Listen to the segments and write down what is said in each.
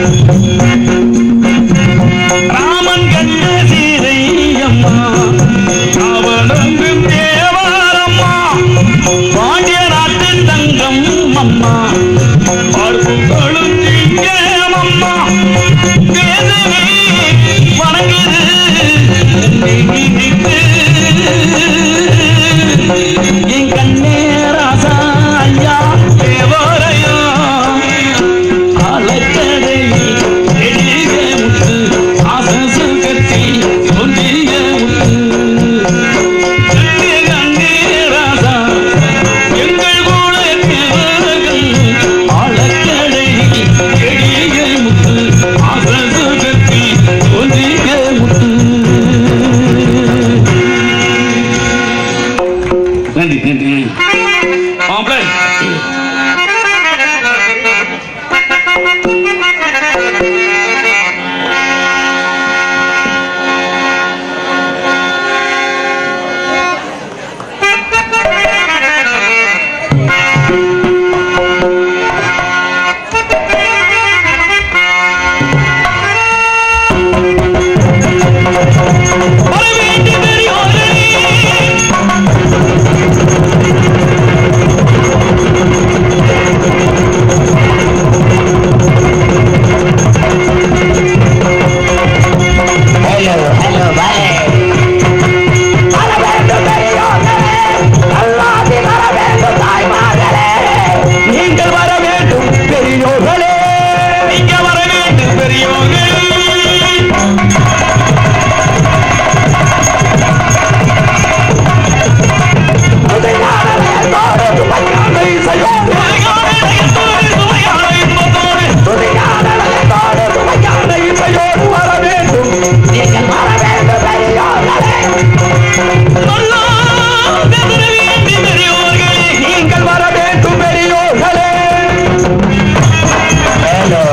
ராமன் கண்ட சீதை அம்மா அவனங்கு தேவாரம்மா பாண்டிய நாட்டு தங்கம் அம்மா பார்ப்புகளும் திங்கம் அம்மா வேதமே வணங்குது என்னை நினைத்து. என் கண்ணே ராசா ஐயா தேவரையா அலக்கடை எழிக முத்து ஆசசு கட்டி சொல்லிய முத்து கண்ணே கண்ணே ராசா எங்கள் கூட தேவர்கள் அலக்கடை எழிக முத்து ஆசசு கட்டி சொல்லிய முத்து நன்றி நன்றி மாப்பிள்ளை வரவேண்டும் பெரியோர்களே ஹலோ ஹலோ பாய் வர வேண்டும் பெரியோர்களே அல்லாதி வர வேண்டும் தாய்மார்களே நீங்கள் வர வேண்டும் பெரியோர்களே நீங்க வர வேண்டும் பெரியோர்களே துணையான வேந்தோடு துணையான இசையோடு துணையான வேந்தோடு துணையான இசையோடு வர வேண்டும் நீங்கள் வர வேண்டும் பெரியோர்களே நீங்கள் வர வேண்டும் பெரியோர்களே ஹலோ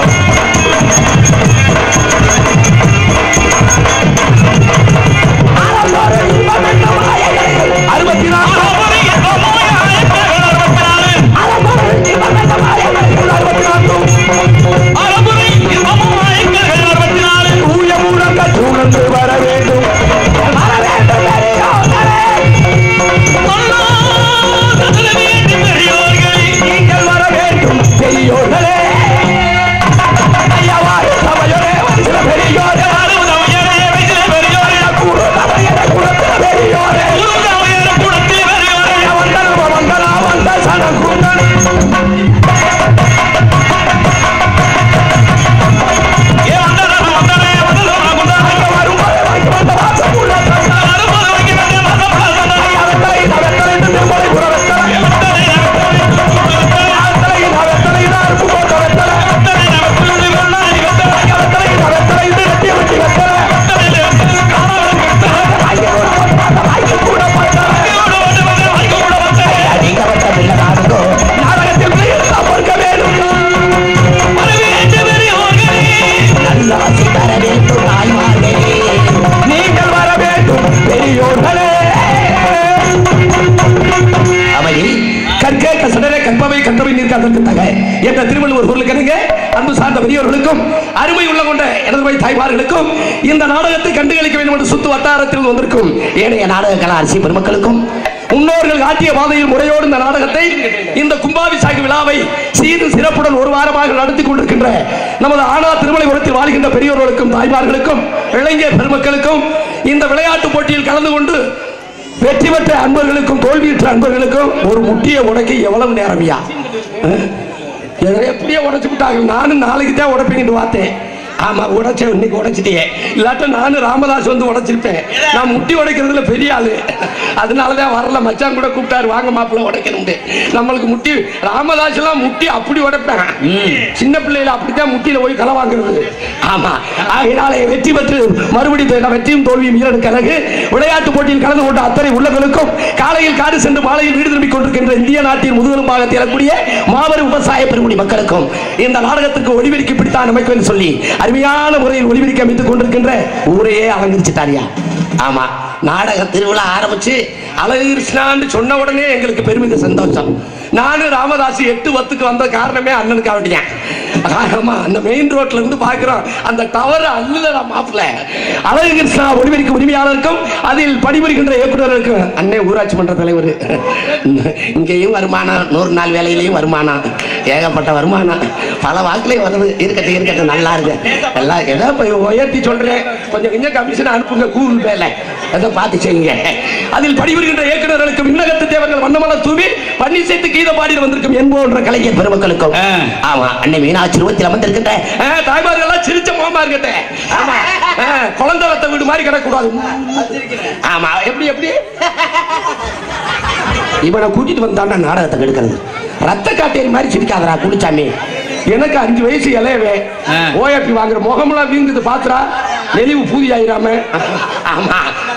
அறுபத்தி நாலு சூழ்ந்து வர வேண்டும் வர வேண்டும் பெரியோர்களே நீங்கள் வர வேண்டும் பெரியோர்களே ஐயாவாறு சபையோரே வந்திர பெரியோரே குரு சபையர குலத்திர பெரியோரே வந்தன வந்தன வந்த சனகுந்தன் வரும் வரை வந்த வாசம் உள்ள அவத்தலை அவத்தலை திருமலை குரவத்தலை அவத்தலை அவத்தலை அருப்பு போட்ட வெத்தலை அவத்தலை அவத்தலை வெட்டி வெட்டி வெத்தலை நீங்க வந்த பிள்ளை நாடுங்கோ நாடகத்தில் வீழ்த்தா பொறுக்க வேண்டும் நல்ல ஆசி தர வேண்டும் தாய்மார்களே நீங்கள் வர வேண்டும் பெரியோர்களே அவளி கற்கே கசடரே கற்பவை கற்றவை நீர் அதற்கு தக என்ற திருவள்ளுவர் பொருளுக்கு அன்பு சார்ந்த பெரியவர்களுக்கும் அருமை உள்ள கொண்ட எனது தாய்மார்களுக்கும் இந்த நாடகத்தை கண்டுகளிக்க வேண்டும் என்று சுத்து வட்டாரத்தில் வந்திருக்கும் ஏனைய நாடக கலா அரசி பெருமக்களுக்கும் முன்னோர்கள் காட்டிய பாதையில் முறையோடு இந்த நாடகத்தை இந்த கும்பாபிஷேக விழாவை சீது சிறப்புடன் ஒரு வாரமாக நடத்தி கொண்டிருக்கின்ற நமது ஆனா திருமலைபுரத்தில் வாழ்கின்ற பெரியோர்களுக்கும் தாய்மார்களுக்கும் இளைஞர் பெருமக்களுக்கும் இந்த விளையாட்டு போட்டியில் கலந்து கொண்டு வெற்றி பெற்ற அன்பர்களுக்கும் தோல்வியுற்ற அன்பர்களுக்கும் ஒரு முட்டிய உடைக்க எவ்வளவு நேரம்யா அஹ்? எதை எப்படியே உடைச்சு விட்டாங்க நானும் நாளைக்கு தான் உடைப்பீங்கன்னு பார்த்தேன் ஆமா உடைச்ச இன்னைக்கு உடைச்சிட்டியே இல்லாட்ட நானும் ராமதாஸ் வந்து உடைச்சிருப்பேன் நான் முட்டி உடைக்கிறதுல பெரிய ஆளு அதனாலதான் வரல மச்சான் கூட கூப்பிட்டாரு வாங்க மாப்பிள்ள உடைக்கணும் நம்மளுக்கு முட்டி ராமதாஸ் எல்லாம் முட்டி அப்படி உடைப்பேன் சின்ன பிள்ளையில அப்படித்தான் முட்டியில போய் களை வாங்குறது ஆமா ஆகையினாலே வெற்றி பெற்று மறுபடியும் வெற்றியும் தோல்வியும் ஈரடு கழகு விளையாட்டு போட்டியில் கலந்து கொண்ட அத்தனை உள்ளங்களுக்கும் காலையில் காடு சென்று மாலையில் வீடு திரும்பிக் கொண்டிருக்கின்ற இந்திய நாட்டின் முதுகெலும்பாக திறக்கூடிய மாபெரும் விவசாய பெருமுடி மக்களுக்கும் இந்த நாடகத்துக்கு ஒளிபெருக்கி பிடித்தான் அமைக்கும் என்று சொல்லி அருமையான முறையில் ஒளிபெருக்கி அமைத்துக் கொண்டிருக்கின்ற ஊரையே அலங்கரிச்சுட்டாரியா ஆமா நாடக திருவிழா ஆரம்பிச்சு அழகு கிருஷ்ணான்னு சொன்ன உடனே எங்களுக்கு பெருமித சந்தோஷம் நானும் ராமதாஸ் எட்டு பத்துக்கு வந்த காரணமே அண்ணனுக்கு வேண்டியேன் ஆமா அந்த மெயின் ரோட்ல இருந்து பாக்குறோம் அந்த டவர் அல்லுதடா மாப்பிள்ள அழகு கிருஷ்ணா ஒளிபெருக்க உரிமையாளருக்கும் அதில் பணிபுரிகின்ற இயக்குநருக்கும் அண்ணே ஊராட்சி மன்ற தலைவர் இங்கேயும் வருமானம் நூறு நாள் வேலையிலையும் வருமானம் ஏகப்பட்ட வருமானம் பல வாக்குலையும் வருது இருக்கட்டும் இருக்கட்டும் நல்லா இருக்கு எல்லாம் ஏதோ போய் உயர்த்தி சொல்றேன் கொஞ்சம் கொஞ்சம் கமிஷன் அனுப்புங்க கூகுள் பேல ஏதோ பார்த்து செய்யுங்க அதில் பணிபுரிகின்ற இயக்குநர்களுக்கும் விண்ணகத்து தேவர்கள் வண்ணமலர் தூவி பன்னீர் கீத பாடியில் வந்திருக்கும் என்போன்ற கலைஞர் பெருமக்களுக்கும் ஆ. ஆமா அன்னை மீனாட்சி ரூபத்தில் அமர்ந்திருக்கின்ற ஆ, தாய்மார்கள் எல்லாம் சிரிச்ச முகமா இருக்கட்டே ஆமா ஆ, குழந்தை வத்த வீடு மாதிரி கிடக்கூடாது ஆமா எப்படி எப்படி இவனை கூட்டிட்டு வந்தாண்டா நாடகத்தை கெடுக்கிறது ரத்த காட்டேரி மாதிரி சிரிக்காதடா குளிச்சாமி எனக்கு அஞ்சு வயசு இளையவே ஆ. ஓஎப்பி வாங்குற முகமெல்லாம் வீங்குது பாத்துறா நெளிவு பூதி ஆயிராம ஆமா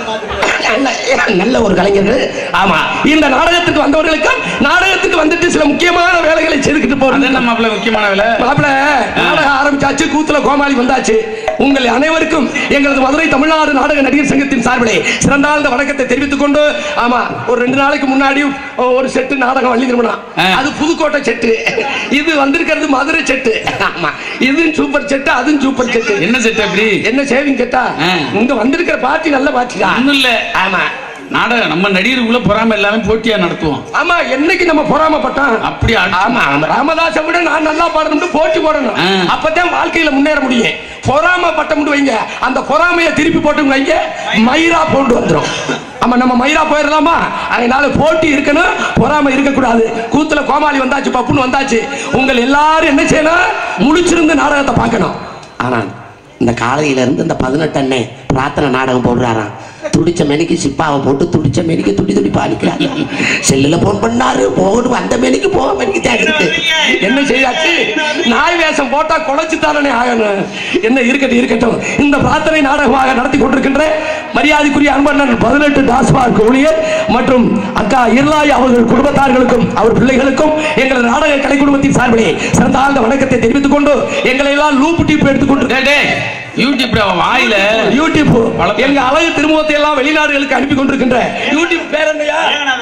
நல்ல- நல்ல ஒரு கலைஞர்கள் ஆமா இந்த நாடகத்துக்கு வந்தவர்களுக்கு நாடகத்துக்கு வந்துட்டு சில முக்கியமான வேலைகளை செய்துக்கிட்டு அது போறது என்ன மாப்பிள்ள முக்கியமான வேலை மாப்பிள நாடகம் ஆரம்பிச்சாச்சு கூத்துல கோமாளி வந்தாச்சு உங்கள் அனைவருக்கும் எங்களது மதுரை தமிழ்நாடு நாடக நடிகர் சங்கத்தின் சார்பிலே சிறந்தாழ்ந்த வணக்கத்தை தெரிவித்துக் கொண்டு ஆமா ஒரு ரெண்டு நாளைக்கு முன்னாடி ஒரு செட்டு நாடகம் வள்ளி திருமணம் ஆ. அது புதுக்கோட்டை செட்டு இது வந்திருக்கிறது மதுரை செட்டு ஆமா இதுவும் சூப்பர் செட்டு அதுவும் சூப்பர் செட்டு என்ன செட் அப்படி என்ன சேவிங் செட்டா ஆ. இங்க வந்திருக்கிற பார்ட்டி நல்ல பார்ட்டி தான் ஒண்ணும் இல்ல ஆமா நாடகம் நம்ம நடிகருக்குள்ள பொறாம எல்லாமே போட்டியா நடத்துவோம் ஆமா என்னைக்கு நம்ம பொறாமப்பட்டோம் அப்படி அடி- ஆமா ஆமா. ராமதாஸை விட நான் நல்லா பாடணும்னு போட்டி போடணும் ஆ. அப்பதான் வாழ்க்கையில முன்னேற முடியும் பொறாம பட்டம் வைங்க அந்த பொறாமையை திருப்பி போட்டு வைங்க மயிரா போட்டு வந்துரும் ஆமா நம்ம மயிரா போயிடலாமா அதனால போட்டி இருக்கணும் பொறாம இருக்கக்கூடாது கூத்துல கோமாளி வந்தாச்சு பப்புன்னு வந்தாச்சு உங்கள் எல்லாரும் என்ன செய்யணும் முழிச்சிருந்து நாடகத்தை பார்க்கணும் ஆனா இந்த காலையில இருந்து இந்த பதினெட்டு அண்ணே பிரார்த்தனை நாடகம் போடுறாராம் துடிச்ச மேனிக்கு சிப்பாவை போட்டு துடிச்ச மேனிக்கு துடி துடி பாடிக்கிறாரு செல்லுல போன் பண்ணாரு போகணும் அந்த மேனிக்கு போக மேனிக்கு தேடிட்டு என்ன செய்யாச்சு நாய் வேஷம் போட்டா குலைச்சு தானே ஆகணும் என்ன இருக்கட்டும் இருக்கட்டும் இந்த பிரார்த்தனை நாடகமாக நடத்தி கொண்டிருக்கின்ற மரியாதைக்குரிய அன்பண்ணன் பதினெட்டு டாஸ்மார்க் ஊழியர் மற்றும் அக்கா இருளாய் அவர்கள் குடும்பத்தார்களுக்கும் அவர் பிள்ளைகளுக்கும் எங்கள் நாடக கலை குடும்பத்தின் சார்பிலே சிறந்த ஆழ்ந்த வணக்கத்தை தெரிவித்துக் கொண்டு எங்களை எல்லாம் லூப் டிப் எடுத்துக்கொண்டு டேய், டேய், யூடியூப்ல அவன் வாயில யூடியூப் எங்க அழகு திருமுகத்தை எல்லாம் வெளிநாடுகளுக்கு அனுப்பி கொண்டிருக்கின்ற யூடியூப் பேர் என்னையா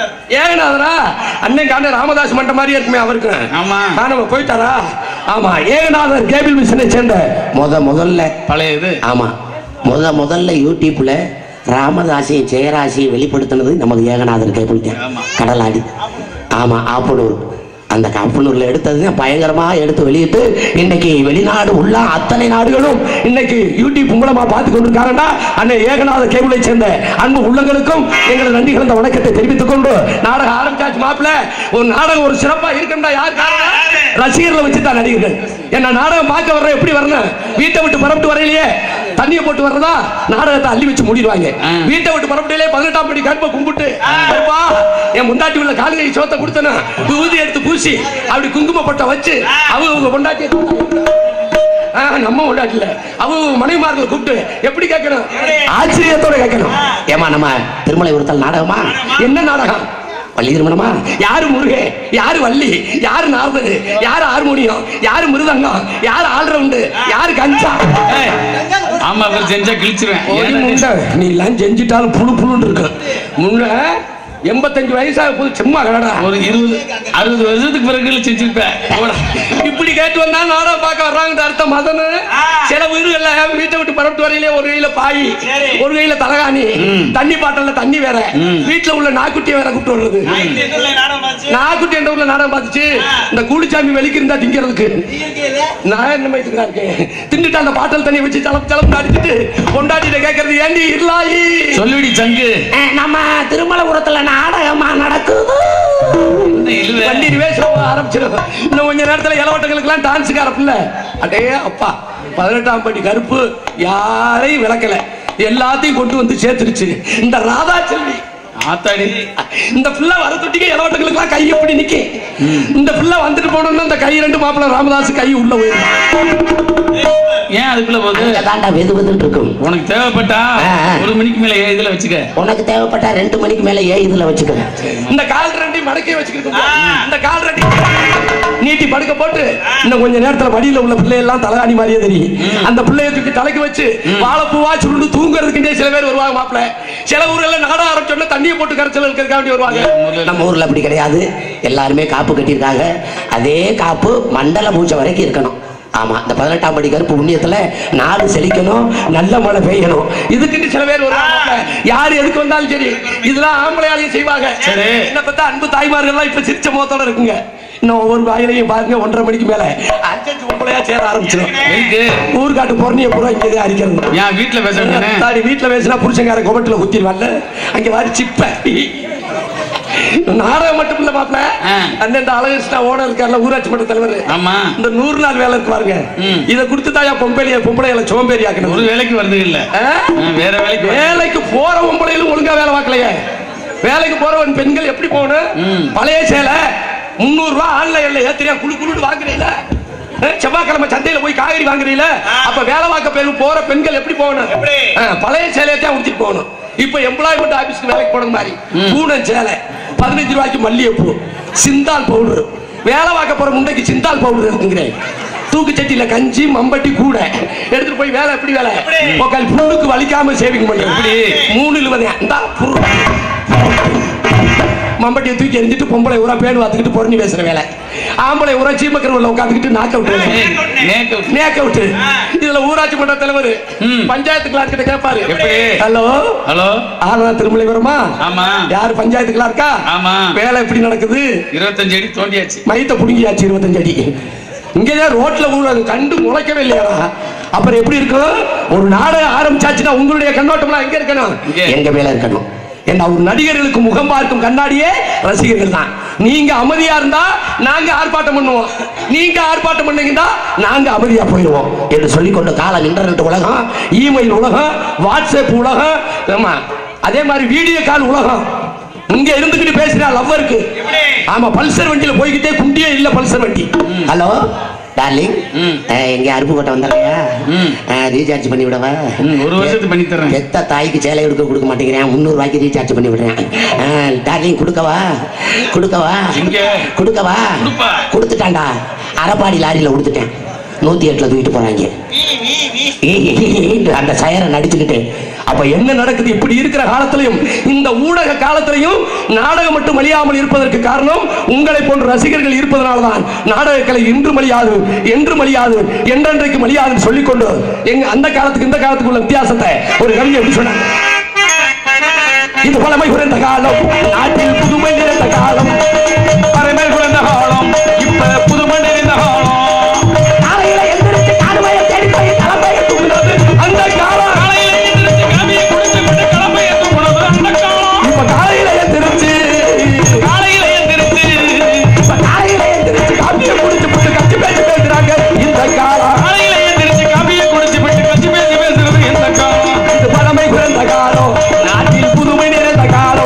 ஏகநாதரா அண்ணன் காண ராமதாஸ் மண்ட மாதிரியே இருக்குமே அவருக்கு ஆமா. காணாம போயிட்டாரா ஆமா ஏகநாதர் கேபிள் மிஷனை சேர்ந்த முத முதல்ல பழைய இது ஆமா முத முதல்ல யூடியூப்ல ராமதாசையும் ஜெயராசியும் வெளிப்படுத்தினது நமது ஏகநாதர் கேபிள் தான் ஆமா. கடலாடி ஆமா ஆப்பனூர் அந்த கப்பனூர்ல எடுத்தது பயங்கரமா எடுத்து வெளியிட்டு இன்னைக்கு வெளிநாடு உள்ள அத்தனை நாடுகளும் இன்னைக்கு யூடியூப் மூலமா பார்த்து கொண்டிருக்காங்கன்னா அண்ணன் ஏகநாத கேபிளை சேர்ந்த அன்பு உள்ளங்களுக்கும் எங்களது நன்றி கலந்த வணக்கத்தை தெரிவித்துக் கொண்டு நாடகம் ஆரம்பிச்சாச்சு மாப்பிள்ள ஒரு நாடகம் ஒரு சிறப்பா இருக்கண்டா யார் காரணம் ரசிகர்களை வச்சு தான் நடிகர்கள் என்ன நாடகம் பார்க்க வர்ற எப்படி வரணும் வீட்டை விட்டு புறப்பட்டு வரையிலேயே தண்ணியை போட்டு வர்றதா நாடகத்தை அள்ளி வச்சு மூடிடுவாங்க ஆ. வீட்டை விட்டு புறப்பட்டிலே பதினெட்டாம் படி கருப்பை கும்பிட்டு கருப்பா என் முந்தாட்டி உள்ள கால்கை சோத்தை கொடுத்தன ஊதி எடுத்து பூசி அப்படி குங்குமப்பட்ட வச்சு அவங்க அவங்க பொண்டாட்டி ஆ, நம்ம பொண்டாட்டில அவங்க மனைவிமார்களை கூப்பிட்டு எப்படி கேட்கணும் ஆச்சரியத்தோட கேட்கணும் ஏமா நம்ம திருமலை ஒருத்தல் நாடகமா என்ன நாடகம் வள்ளி திருமணமா யாரு முருகே யாரு வள்ளி யாரு நாரதரு யாரு ஹார்மோனியம் யாரு மிருதங்கம் யாரு ஆல்ரவுண்டு யாரு கஞ்சா ஏய், ஆமா இவர் செஞ்சா கிழிச்சிருவேன் ஒரு ஏன்னா முண்டை, நீ எல்லாம் செஞ்சிட்டாலும் புழு புழுன்னு இருக்கு முன்ன எண்பத்தஞ்சு வயசாக போது சும்மா கடடா ஒரு இருபது அறுபது வருஷத்துக்கு பிறகு செஞ்சிருப்பேன் போடா. இப்படி கேட்டு வந்தா நாடகம் பார்க்க வர்றாங்கன்ற அர்த்தம் மதனு சில வீடுகள்ல வீட்டை விட்டு பரப்பிட்டு வரையிலே ஒரு கையில பாய் ஒரு கையில தலகாணி தண்ணி பாட்டில தண்ணி வேற வீட்டுல உள்ள நாக்குட்டியை வேற கூப்பிட்டு வர்றது நாக்குட்டி என்ற ஊர்ல நாடகம் பார்த்துச்சு இந்த கூலிச்சாமி வெளிக்கு இருந்தா திங்கிறதுக்கு நான் என்ன மயத்துக்கா இருக்கேன் தின்னுட்டு அந்த பாட்டல் தண்ணியை வச்சு தளம் தளம் அடிச்சுட்டு கொண்டாட்டிட்ட கேட்கறது ஏண்டி இருளாயி சொல்லுடி சங்கு நம்ம திருமலபுரத்துல நாடகமா நடக்குது என்ன இழுவ? வண்டி ரிவேஷ் ஆரம்பிச்சிடும் இன்னும் கொஞ்ச நேரத்துல இளவட்டங்களுக்கு எல்லாம் டான்ஸுக்கு அரப்பில்ல அடே அப்பா பதினெட்டாம் படி கருப்பு யாரையும் விளக்கல எல்லாத்தையும் கொண்டு வந்து சேர்த்துருச்சு இந்த ராதா செல்வி ஆத்தாடி இந்த பிள்ளை வர தொட்டிக்க இளவட்டங்களுக்கு எல்லாம் கை எப்படி நிக்க இந்த பிள்ளை வந்துட்டு போனோம்னா இந்த கை ரெண்டு மாப்பிள்ள ராமதாஸ் கை உள்ள போயிடும் ஏன் அதுக்குள்ள போகுது தாண்டா வெது வெதுன்னு இருக்கும் உனக்கு தேவைப்பட்டா ஆ, ஆ. ஒரு மணிக்கு மேல ஏன் இதுல வச்சுக்க உனக்கு தேவைப்பட்டா ரெண்டு மணிக்கு மேல ஏன் இதுல வச்சுக்கிறேன் இந்த கால் ரெண்டையும் மடக்கி வச்சுக்கிட்டு இந்த கால் ரெண்டையும் நீட்டி படுக்க போட்டு இன்னும் கொஞ்ச நேரத்துல மடியில உள்ள பிள்ளை எல்லாம் தலைகாணி மாதிரியே தெரியும் அந்த பிள்ளைய தூக்கி தலைக்கு வச்சு வாழைப்பூவா சுருண்டு தூங்குறதுக்குண்டே சில பேர் வருவாங்க மாப்பிள்ள சில ஊர்ல நாடா ஆரம்பிச்சோன்னா தண்ணியை போட்டு கரைச்சல் இருக்கிறதுக்காண்டி வருவாங்க நம்ம ஊர்ல அப்படி கிடையாது எல்லாருமே காப்பு கட்டியிருக்காங்க அதே காப்பு மண்டல பூஜை வரைக்கும் இருக்கணும் ஆமா இந்த பதினெட்டாம் படி கருப்பு புண்ணியத்துல நாடு செழிக்கணும் நல்ல மழை பெய்யணும் இதுக்குன்னு சில பேர் வருவாங்க மாப்பிள்ளை. யாரு எதுக்கு வந்தாலும் சரி இதெல்லாம் ஆம்பளையாலையும் செய்வாங்க சரி. என்ன பார்த்தா அன்பு தாய்மார்கள்லாம் இப்ப சிரிச்ச முகத்தோட இருக்குங்க இன்னும் ஒவ்வொரு வாயிலையும் பாருங்க ஒன்றரை மணிக்கு மேல அஞ்சஞ்சு பொம்பளையா சேர ஆரம்பிச்சிடும் எதுக்கு ஊர்காட்டு பொறணிய பூரா இங்கே அடிக்கிறது என் வீட்டுல பேச வேண்டியதானே? தாடி வீட்டுல பேசினா புருஷங்கார குபட்டுல குத்திடுவான்ல அங்க வாரி சிப்ப நாடகம் மட்டும் இல்ல மாப்ள ஆ. அந்த இந்த அழகிருஷ்ணா ஓனர் இருக்கார்ல ஊராட்சி மன்ற தலைவர் ஆமா இந்த நூறு நாள் வேலை இருக்கு பாருங்க ம். இத கொடுத்து தாயா பொம்பளைய பொம்பளையில சோம்பேறி ஒரு ஆக்கணும் வேலைக்கு வருது இல்ல ஆ? ஆ, வேற வேலைக்கு வருது. வேலைக்கு போற பொம்பளையிலும் ஒழுங்கா வேலை பார்க்கலையே வேலைக்கு போறவன் பெண்கள் எப்படி ம். போகணும் பழைய சேலை முந்நூறு ரூபாய் ஆன்லைன்ல ஏத்துறியா குழு குழுன்னு வாங்குறீல செவ்வாய்க்கிழமை சந்தையில போய் காய்கறி வாங்குறீல அப்ப வேலை பார்க்க பேரு போற பெண்கள் எப்படி போகணும் ஆ, பழைய சேலையை தான் உடுத்திட்டு போகணும் இப்ப எம்ப்ளாய்மெண்ட் ஆபீஸ்க்கு வேலைக்கு போன மாதிரி பூனம் சேலை பதினஞ்சு ரூபாய்க்கு மல்லிகைப்பூ சிந்தால் பவுடர் வேலை பார்க்க போற முண்டைக்கு சிந்தால் பவுடர் இருக்குங்கிறேன் தூக்கு சட்டியில கஞ்சி மம்பட்டி கூட எடுத்துட்டு போய் வேலை எப்படி வேலை உக்கால் புண்ணுக்கு வலிக்காம சேவிங் பண்ணி எப்படி மூணு இழுவதே இந்தா புரு. மம்பட்டியை தூக்கி எரிஞ்சிட்டு பொம்பளை ஊரா பேடு பார்த்துக்கிட்டு பொறணி பேசுற வேலை ஆம்பளை ஊரா சீமக்கரவுல உட்காந்துக்கிட்டு நாக்க விட்டு நேக்கு விட்டு. நேக்க விட்டு இதுல ஊராட்சி மன்ற தலைவர் ம். பஞ்சாயத்து கிளார்க் கிட்ட கேட்பாரு எப்படி? ஹலோ ஹலோ ஆனா திருமலை வருமா ஆமா யார் பஞ்சாயத்து கிளார்க்கா ஆமா வேலை எப்படி நடக்குது இருபத்தஞ்சு அடி தோண்டியாச்சு மைத்த புடுங்கியாச்சு இருபத்தஞ்சு அடி இங்கதான் ரோட்ல ஊழல் கண்டு முளைக்கவே இல்லையா அப்புறம் எப்படி இருக்கும் ஒரு நாடகம் ஆரம்பிச்சாச்சுன்னா உங்களுடைய கண்ணோட்டம்லாம் எங்க இருக்கணும் இங்கே. எங்க மேல இருக்கணும் ஏன்னா ஒரு நடிகர்களுக்கு முகம் பார்க்கும் கண்ணாடியே ரசிகர்கள் தான் நீங்க அமைதியா இருந்தா நாங்க ஆர்ப்பாட்டம் பண்ணுவோம் நீங்க ஆர்ப்பாட்டம் பண்ணீங்கன்னா நாங்க அமைதியா போயிடுவோம் என்று சொல்லிக்கொண்டு காலம் இன்டர்நெட் உலகம் இமெயில் உலகம் வாட்ஸ்அப் உலகம் ஆமா அதே மாதிரி வீடியோ கால் உலகம் இங்க இருந்துகிட்டு பேசுறா லவ்வருக்கு ஆமா பல்சர் வண்டியில போய்கிட்டே குண்டியே இல்ல பல்சர் வண்டி ஹலோ டார்லிங் ம். எங்க அருப்புக்கோட்டை வந்தாலையா ம். ரீசார்ஜ் பண்ணி விடவா ம், ஒரு வருஷத்துக்கு பண்ணி தர்றேன் பெத்த தாய்க்கு சேலை எடுக்க கொடுக்க மாட்டேங்கிறேன் முந்நூறு ரூபாய்க்கு ரீசார்ஜ் பண்ணி விடுறேன் ஆ, டார்லிங் கொடுக்கவா கொடுக்கவா எங்க? கொடுக்கவா கொடுப்பா. கொடுத்துட்டான்டா அரப்பாடி லாரியில கொடுத்துட்டேன் நூத்தி எட்டுல தூக்கிட்டு போறாங்க ஏய், ஏய், ஏய், அந்த சயரை நடிச்சுக்கிட்டு அப்ப என்ன நடக்குது இப்படி இருக்கிற காலத்திலையும் இந்த ஊடக காலத்திலையும் நாடகம் மட்டும் அழியாமல் இருப்பதற்கு காரணம் உங்களை போன்ற ரசிகர்கள் இருப்பதனால்தான் நாடகக்கலை இன்று மலியாது என்று மலியாது என்றென்றைக்கு மலியாதுன்னு சொல்லிக்கொண்டு எங்க அந்த காலத்துக்கு இந்த காலத்துக்கு உள்ள வித்தியாசத்தை ஒரு கவிஞர் எப்படி சொன்னாங்க இது பழமை குறைந்த காலம் நாட்டில் புதுமை நிறைந்த காலம் பறைமை குறைந்த காலம் இப்ப புதுமை நிறைந்த காலம் காலையில எந்திரிச்சு காடுமையை தேடி போய் தலைமையை தூங்குறது அந்த காலம் காலையில எந்திரிச்சு காபியை குடிச்சு விட்டு கிளம்பைய தூங்குனது அந்த காலம் இப்ப காலையில எந்திரிச்சு காலையில எந்திரிச்சு இப்ப காலையில எந்திரிச்சு காப்பியை குடிச்சு போட்டு கட்சி பேச்சு பேசுறாங்க இந்த காலம் காலையில எந்திரிச்சு காபியை குடிச்சு விட்டு கட்சி பேசி பேசுறது இந்த காலம் இது பழமை குறைந்த காலம் நாட்டில் புதுமை நிறைந்த காலம்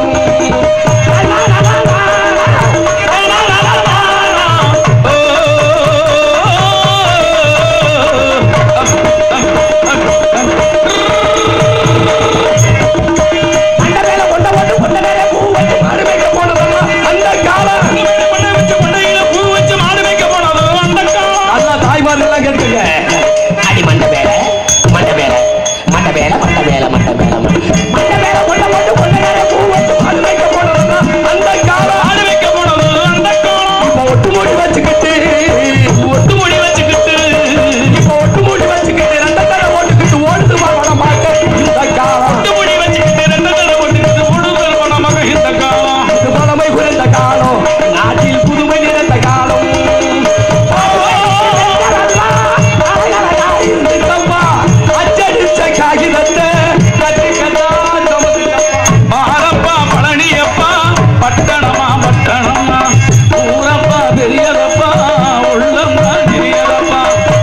அந்த மேல கொண்ட போட்டு கொண்ட மேல பூ வச்சு மாடு மேய்க்க போனதெல்லாம் அந்த காலம் பண்ண வச்சு கொண்டையில பூ வச்சு மாடு வைக்க போனது அந்த காலம் நல்லா தாய்மார்கள் எல்லாம் கேட்டுங்க அடி மண்ட வேலை மண்ட வேலை மண்ட வேலை மண்ட வேலை மண்ட வேலை மண்ட மேல கொண்ட போட்டு கொண்ட மேல பூ வச்சு மாடு மேய்க்க போனதெல்லாம் அந்த காலம் மாடு வைக்க போனது அந்த காலம் இப்ப ஒட்டு மூடி வச்சுக்கிட்டு ஒட்டு முடி வச்சுக்கிட்டு இப்ப ஒட்டு மூடி வச்சுக்கிட்டு ரெண்டு தடவை ஓட்டுக்கிட்டு ஓடுது வரணும் பார்க்க இந்த காலம் ஒட்டு முடி வச்சுக்கிட்டு ரெண்டு தடவை போட்டுக்கிட்டு ஓடுதல் நமக்கு இந்த காலம் இது பழமை குறைந்த காலம் நாட்டில் புதுமை நிறைந்த காலம் இருந்துட்டப்பா, அச்சடிச்ச காகிதத்தை கட்டிக்கத்தான் நமது அப்பா. மாரப்பா பழனியப்பா பட்டணமா பட்டணமா ஊரப்பா பெரியதப்பா உள்ளம்மா சிறியதப்பா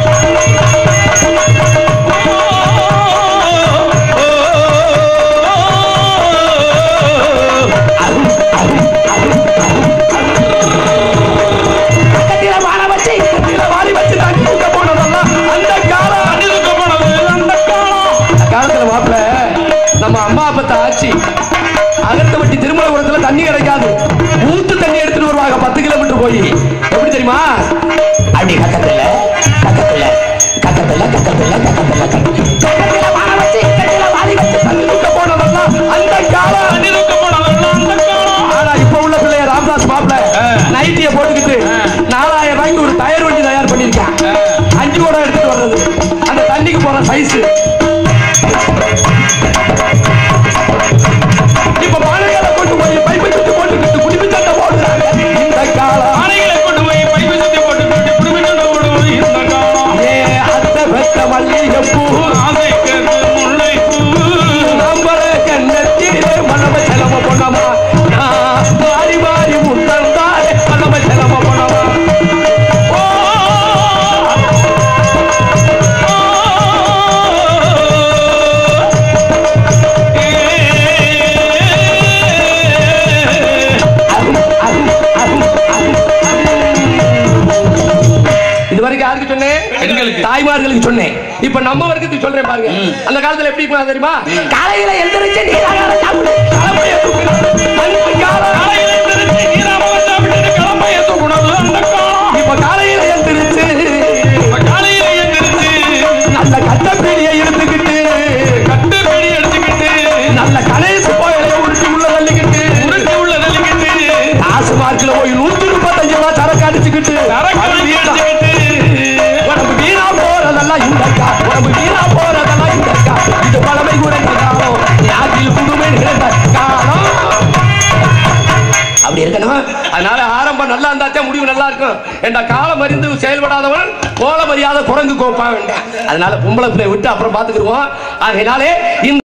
பக்கத்தில வாழ வச்சு, பக்கத்தில வாழி வச்சு தான் தூக்க போனதெல்லாம் அந்த காலம் அணிலுக்கு போனது அந்த காலம் அந்த காலத்துல மாப்பிள நம்ம அம்மா அப்பத்த ஆட்சி அகத்தப்பட்டி திருமலபுரத்துல தண்ணி கிடைக்காது ஊத்து தண்ணி எடுத்துட்டு வருவாங்க பத்து கிலோமீட்டர் போய் எப்படி தெரியுமா கக்கத்துல கக்கத்துல கக்கத்துல கக்கத்துல கக்கத்துல கக்கத்துல வாழ வச்சு கக்கத்துல வாழி வச்சு தண்ணி தூக்க போனதெல்லாம் அந்த காலம் தண்ணி தூக்க போனதெல்லாம் அந்த காலம் ஆனா இப்ப உள்ள பிள்ளைய ராமதாஸ் மாப்பிள ஆ. நைட்டிய போட்டுக்கிட்டு நாலாயிரம் ரூபாய்க்கு ஒரு டயர் வண்டி தயார் பண்ணிருக்கேன் அஞ்சு கூட எடுத்துட்டு வர்றது அந்த தண்ணிக்கு போற சைஸ் இப்ப பானைகளை கொண்டு போய் பைப்பை சுத்தி போட்டுக்கிட்டு குடிப்பு சட்டை போடுறாங்க இந்த காலம் ஆணைகளை கொண்டு போய் பைப்பு சுத்தி போட்டு போட்டு குடும்பத்தோட ஓடுவது இந்த காலம் ஏ அத்த பெத்த மல்லிகைப்பூ ஆசை கருது முல்லை பூ நம்பர கண்ணத்திலே மனம செலவு பண்ணமா நான் மாறி மாறி முத்தந்தாரே மனம செலவு பண்ணமா ஓ இது வரைக்கும் யாருக்கு சொன்னேன் பெண்களுக்கு. தாய்மார்களுக்கு சொன்னேன் இப்ப நம்ம வர்க்கத்துக்கு சொல்றேன் பாருங்க அந்த காலத்துல எப்படி இருப்பாங்க தெரியுமா காலையில எந்திரிச்சு நீராகாரம் சாப்பிடு தலைமுறையை தூக்குறது. அந்த காலம் காலையில எந்திரிச்சு நீராமலை சாப்பிட்டுட்டு கிளம்பைய தூக்குனது அந்த காலம். இப்ப காலையில எழுந்திருச்சு இப்ப காலையில எந்திரிச்சு நல்ல கட்டப்பீடியை எடுத்துக்கிட்டு கட்டு பிடி எடுத்துக்கிட்டு நல்ல கணேசு போயில உருட்டி உள்ள தள்ளிக்கிட்டு உருட்டு உள்ள நெல்லிக்கிட்டு காசு மார்க்கில் போய் நூத்தி முப்பத்தஞ்சு ரூபாய் சரக்கு அடிச்சுக்கிட்டு சரக்கு அடிச்சுக்கிட்டு உடம்பு வீணா போறதெல்லாம் இந்த கா உடம்பு வீணா போறதெல்லாம் இந்த கா இது பழமை கூட காலம் நாட்டில் புதுமை நிறைந்த காலம் அப்படி இருக்கணும் அதனால ஆரம்பம் நல்லா இருந்தாச்சா முடிவு நல்லா இருக்கும் என்ற காலம் அறிந்து செயல்படாதவன் கோலம் அறியாத குரங்கு கோப்பா வேண்டாம் அதனால பொம்பளை பிள்ளை விட்டு அப்புறம் பாத்துக்கிடுவோம் அதனாலே இந்த